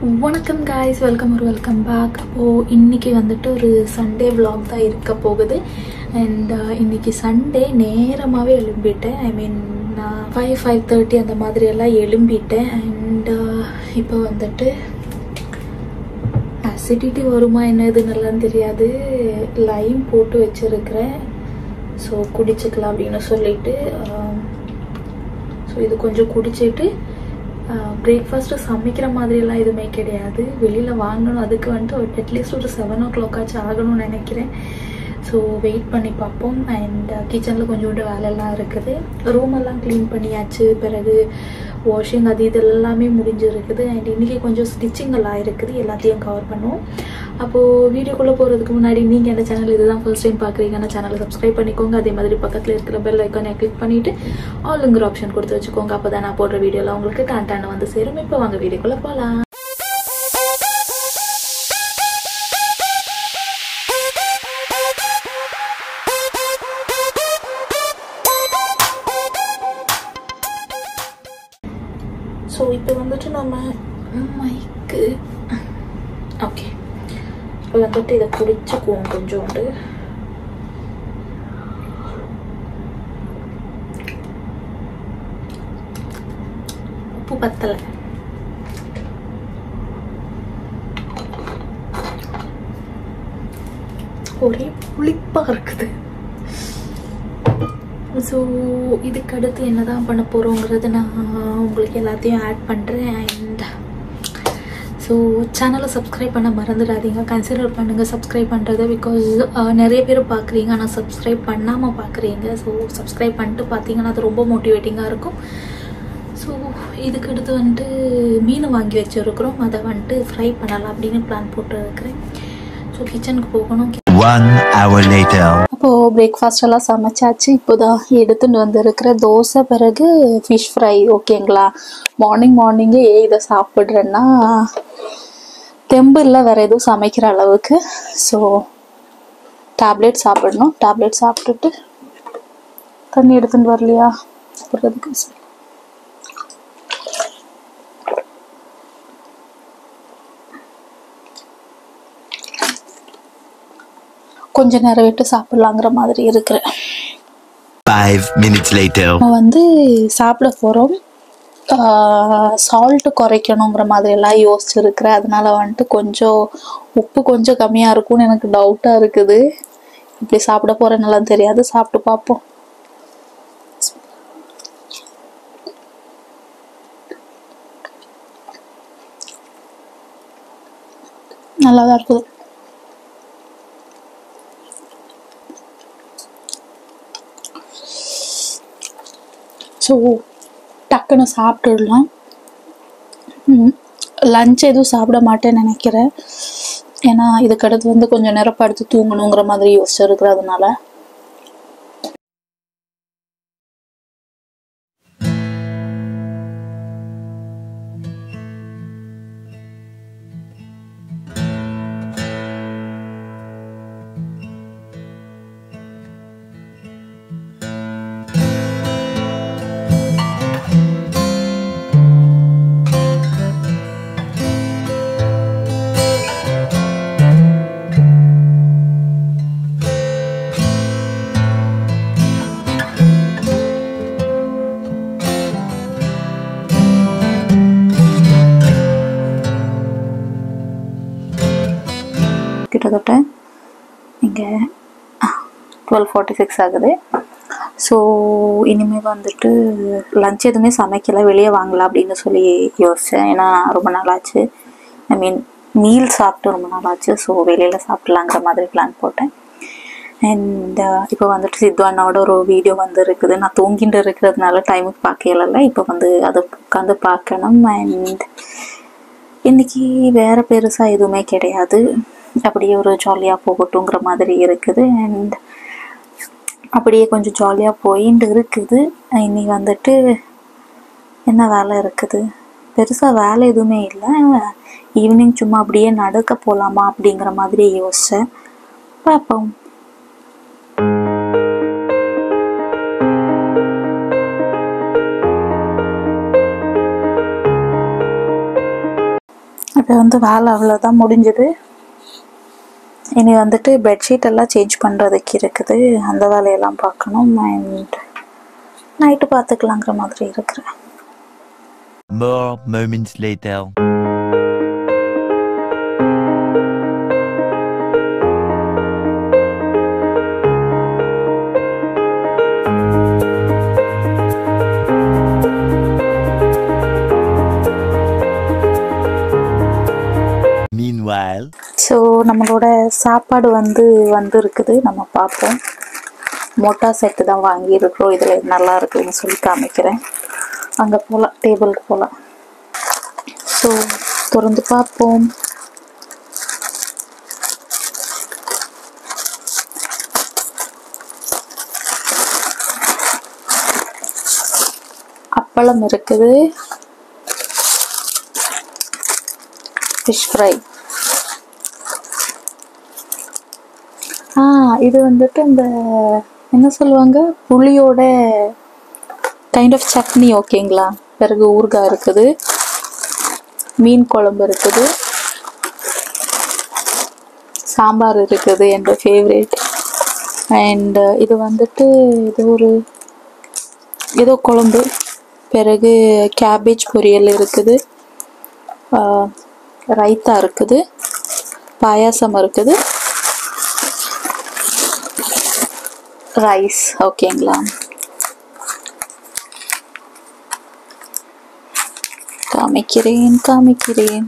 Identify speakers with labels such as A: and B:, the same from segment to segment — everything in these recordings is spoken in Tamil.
A: வணக்கம் காய்ஸ் வெல்கம் ஒரு வெல்கம் பேக் அப்போது இன்றைக்கி வந்துட்டு ஒரு சண்டே vlog தான் இருக்க போகுது அண்ட் இன்னைக்கு சண்டே நேரமாகவே எழும்பிட்டேன் ஐ மீன் நான் ஃபைவ் ஃபைவ் தேர்ட்டி அந்த மாதிரி எல்லாம் எழும்பிட்டேன் அண்ட் இப்போ வந்துட்டு அசிடிட்டி வருமா என்ன இதுன்னெல்லாம் தெரியாது லைம் போட்டு வச்சுருக்கிறேன் ஸோ குடிச்சுக்கலாம் அப்படின்னு சொல்லிட்டு ஸோ இது கொஞ்சம் குடிச்சிட்டு பிரேக்ஃபாஸ்ட்டு சமைக்கிற மாதிரியெல்லாம் எதுவுமே கிடையாது வெளியில் வாங்கணும் அதுக்கு வந்துட்டு அட்லீஸ்ட் ஒரு செவன் ஓ கிளாக் ஆச்சு ஆகணும்னு நினைக்கிறேன் ஸோ வெயிட் பண்ணி பார்ப்போம் அண்ட் கிச்சனில் கொஞ்சோண்டு வேலையெல்லாம் இருக்குது ரூம் எல்லாம் க்ளீன் பண்ணியாச்சு பிறகு வாஷிங் அது இது எல்லாமே முடிஞ்சிருக்குது அண்ட் இன்றைக்கி கொஞ்சம் ஸ்டிச்சிங் எல்லாம் இருக்குது எல்லாத்தையும் கவர் பண்ணுவோம் அப்போது வீடியோக்குள்ளே போகிறதுக்கு முன்னாடி நீங்கள் இந்த சேனல் இதுதான் ஃபர்ஸ்ட் டைம் பார்க்குறீங்கன்னா சேனலை சப்ஸ்கிரைப் பண்ணிக்கோங்க அதே மாதிரி பக்கத்தில் இருக்கிற பெல் ஐக்கானை கிளிக் பண்ணிவிட்டு ஆளுங்கிற ஆப்ஷன் கொடுத்து வச்சுக்கோங்க அப்போ தான் நான் போடுற வீடியோலாம் உங்களுக்கு கண்டான வந்து சேரும் இப்போ வாங்க வீடியோக்குள்ளே போகலாம் ஸோ இப்போ வந்துட்டு நம்ம மைக்கு ஓகே இப்போ வந்துட்டு இதை குடிச்சுக்குவோம் கொஞ்சோண்டு உப்பு பத்தலை ஒரே புளிப்பாக இருக்குது ஸோ இதுக்கு அடுத்து என்ன தான் பண்ண போகிறோங்கிறது நான் உங்களுக்கு எல்லாத்தையும் ஆட் பண்ணுறேன் அண்ட் ஸோ சேனலை சப்ஸ்கிரைப் பண்ண மறந்துடாதீங்க கன்சிடர் பண்ணுங்கள் சப்ஸ்கிரைப் பண்ணுறது பிகாஸ் நிறைய பேர் பார்க்குறீங்க ஆனால் சப்ஸ்கிரைப் பண்ணாமல் பார்க்குறீங்க ஸோ சப்ஸ்கிரைப் பண்ணிட்டு பார்த்தீங்கன்னா அது ரொம்ப மோட்டிவேட்டிங்காக இருக்கும் ஸோ இதுக்கு அடுத்து வந்துட்டு மீன் வாங்கி வச்சுருக்குறோம் அதை வந்துட்டு ஃப்ரை பண்ணலாம் அப்படின்னு பிளான் போட்டு இருக்கிறேன் ஸோ கிச்சனுக்கு போகணும்
B: One hour later.
A: அப்போது பிரேக்ஃபாஸ்ட் எல்லாம் சமைச்சாச்சு இப்போ தான் எடுத்துகிட்டு வந்திருக்கிற தோசை பிறகு ஃபிஷ் ஃப்ரை ஓகேங்களா மார்னிங் மார்னிங்கே ஏ இதை சாப்பிட்றேன்னா தெம்பு இல்லை வேறு எதுவும் சமைக்கிற அளவுக்கு ஸோ டேப்லெட் சாப்பிடணும் டேப்லெட் சாப்பிட்டுட்டு தண்ணி எடுத்துகிட்டு வரலையா சாப்பிட்றதுக்கு சரி கொஞ்ச நேரம் விட்டு சாப்பிட்லாங்கிற மாதிரி இருக்கிறேன்
B: Five minutes later.
A: நம்ம வந்து சாப்பிட போகிறோம் சால்ட்டு குறைக்கணுங்கிற மாதிரி எல்லாம் யோசிச்சிருக்கிறேன் அதனால வந்துட்டு கொஞ்சம் உப்பு கொஞ்சம் கம்மியாக இருக்கும்னு எனக்கு டவுட்டாக இருக்குது இப்படி சாப்பிட போகிறேன்னெல்லாம் தெரியாது சாப்பிட்டு பார்ப்போம் நல்லா தான் இருக்குது ஸோ டக்குன்னு சாப்பிட்டுடலாம் லஞ்ச் எதுவும் சாப்பிட மாட்டேன்னு நினைக்கிறேன் ஏன்னா இதுக்கடுத்து வந்து கொஞ்சம் நேரம் படுத்து தூங்கணுங்கிற மாதிரி யோசிச்சிருக்கிறதுனால கிட்டத்தட்ட இங்கே டுவெல் ஃபார்ட்டி சிக்ஸ் ஆகுது ஸோ இனிமேல் வந்துட்டு லஞ்ச் எதுவுமே சமைக்கலை வெளியே வாங்கலாம் அப்படின்னு சொல்லி யோசித்தேன் ஏன்னா ரொம்ப நாளாச்சு ஐ மீன் மீல் சாப்பிட்டு ரொம்ப நாளாச்சு ஸோ வெளியில் சாப்பிட்லாங்கிற மாதிரி பிளான் போட்டேன் அண்ட் இப்போ வந்துட்டு சித்து அண்ணாவோட ஒரு வீடியோ வந்து இருக்குது நான் தூங்கிட்டு இருக்கிறதுனால டைமுக்கு பார்க்கல இப்போ வந்து அதை உட்காந்து பார்க்கணும் அண்ட் இன்னைக்கு வேறு பெருசாக எதுவுமே கிடையாது அப்படியே ஒரு ஜாலியாக போகட்டுங்கிற மாதிரி இருக்குது அண்ட் அப்படியே கொஞ்சம் ஜாலியாக போயின்னு இருக்குது இன்னைக்கு வந்துட்டு என்ன வேலை இருக்குது பெருசாக வேலை எதுவுமே இல்லை ஈவினிங் சும்மா அப்படியே நடக்க போகலாமா அப்படிங்கிற மாதிரி யோசித்தேன் பார்ப்போம் இப்போ வந்து வேலை அவ்வளோதான் முடிஞ்சது இனி வந்துட்டு பெட்ஷீட் எல்லாம் சேஞ்ச் பண்ணுறதுக்கு இருக்குது அந்த வேலையெல்லாம் பார்க்கணும் அண்ட் நைட்டு பார்த்துக்கலாங்கிற மாதிரி இருக்கிறேன்
B: More moments later. Meanwhile,
A: so நம்மளோட சாப்பாடு வந்து வந்து இருக்குது நம்ம பார்ப்போம் மோட்டா செட்டு தான் வாங்கியிருக்கிறோம் இதில் நல்லா இருக்குதுன்னு சொல்லி காமிக்கிறேன் அங்கே போகலாம் டேபிளுக்கு போகலாம் ஸோ திறந்து பார்ப்போம் அப்பளம் இருக்குது ஃபிஷ் ஃப்ரை ஆ இது வந்துட்டு இந்த என்ன சொல்லுவாங்க புளியோட கைண்ட் ஆஃப் சட்னி ஓகேங்களா பிறகு ஊறுகாய் இருக்குது மீன் குழம்பு இருக்குது சாம்பார் இருக்குது என்ற ஃபேவரேட் அண்ட் இது வந்துட்டு இது ஒரு ஏதோ குழம்பு பிறகு கேபேஜ் பொரியல் இருக்குது ஆ, ரைத்தா இருக்குது பாயாசம் இருக்குது ரைஸ் ஓகேங்களா காமிக்கிறேன் காமிக்கிறேன்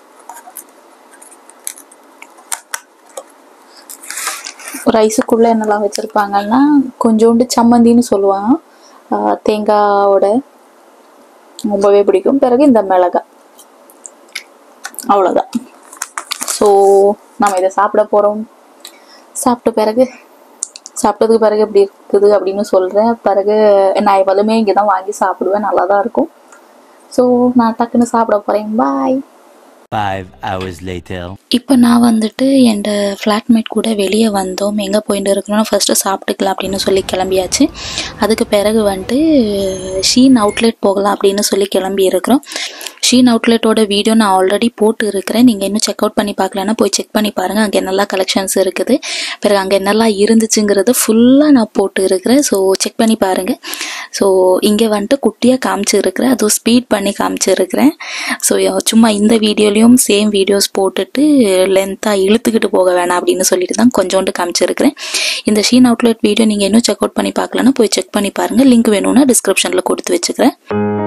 A: ரைஸுக்குள்ளே என்னெல்லாம் வச்சுருப்பாங்கன்னா கொஞ்சோண்டு சம்மந்தின்னு சொல்லுவாங்க ஆஹ் தேங்காயோட ரொம்பவே பிடிக்கும் பிறகு இந்த மிளகாய் அவ்வளோதான் ஸோ நம்ம இதை சாப்பிட போகிறோம் சாப்பிட்ட பிறகு சாப்பிட்டதுக்கு பிறகு எப்படி இருக்குது அப்படின்னு சொல்கிறேன் பிறகு நான் எவ்வளவுமே இங்கே தான் வாங்கி சாப்பிடுவேன் நல்லா தான் இருக்கும் ஸோ நான் டக்குன்னு சாப்பிட போகிறேன் பாய்
B: five hours later.
A: இப்போ நான் வந்துட்டு என் ஃப்ளாட்மேட் கூட வெளியே வந்தோம் எங்கே போயிட்டு இருக்கணும்னா ஃபஸ்ட்டு சாப்பிட்டுக்கலாம் அப்படின்னு சொல்லி கிளம்பியாச்சு அதுக்கு பிறகு வந்துட்டு ஷீன் அவுட்லெட் போகலாம் அப்படின்னு சொல்லி கிளம்பி இருக்கிறோம் ஷீன் அவுட்லெட்டோட வீடியோ நான் ஆல்ரெடி போட்டு இருக்கிறேன் நீங்கள் இன்னும் செக் அவுட் பண்ணி பார்க்கலன்னா போய் செக் பண்ணி பாருங்கள் அங்கே என்னெல்லாம் கலெக்ஷன்ஸ் இருக்குது பிறகு அங்கே என்னெல்லாம் இருந்துச்சுங்கிறது ஃபுல்லாக நான் போட்டு இருக்கிறேன் ஸோ செக் பண்ணி பாருங்கள் ஸோ இங்கே வந்துட்டு குட்டியாக காமிச்சிருக்கிறேன் அதுவும் ஸ்பீட் பண்ணி காமிச்சிருக்கிறேன் ஸோ சும்மா இந்த வீடியோலையும் சேம் வீடியோஸ் போட்டுட்டு லென்த்தாக இழுத்துக்கிட்டு போக வேணாம் அப்படின்னு சொல்லிட்டு தான் கொஞ்சோண்டு காமிச்சிருக்கிறேன் இந்த ஷீன் அவுட்லெட் வீடியோ நீங்கள் இன்னும் செக் அவுட் பண்ணி பார்க்கலன்னா போய் செக் பண்ணி பாருங்கள் லிங்க் வேணும்னா டிஸ்கிரிப்ஷனில் கொடுத்து வச்சுக்கிறேன்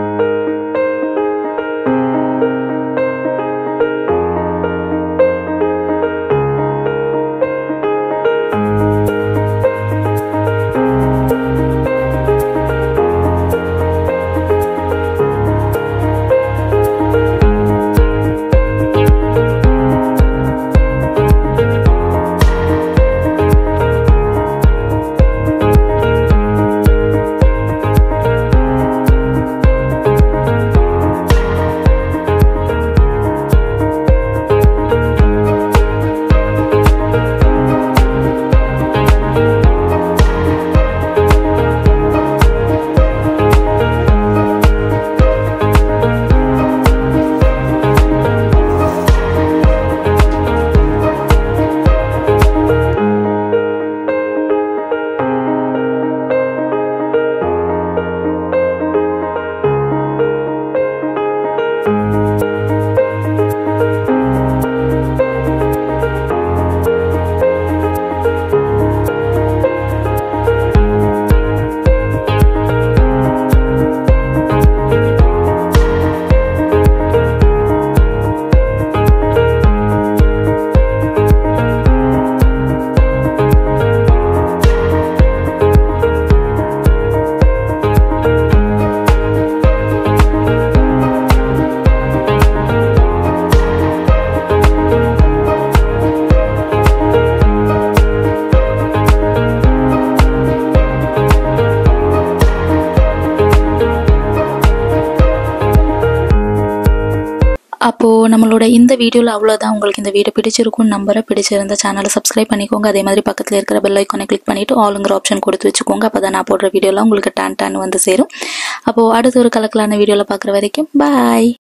A: அப்போது நம்மளோட இந்த வீடியோவில் அவ்வளோதான் உங்களுக்கு இந்த வீடியோ பிடிச்சிருக்கும் நம்பரை பிடிச்சிருந்த சேனலை சப்ஸ்கிரைப் பண்ணிக்கோங்க அதே மாதிரி பக்கத்தில் இருக்கிற பெல் ஐக்கானை கிளிக் பண்ணிவிட்டு ஆளுங்கிற ஆப்ஷன் கொடுத்து வச்சுக்கோங்க அப்போ தான் நான் போடுற வீடியோலாம் உங்களுக்கு டான் டான் வந்து சேரும் அப்போது அடுத்த ஒரு கலக்கலான வீடியோவில் பார்க்குற வரைக்கும் பாய்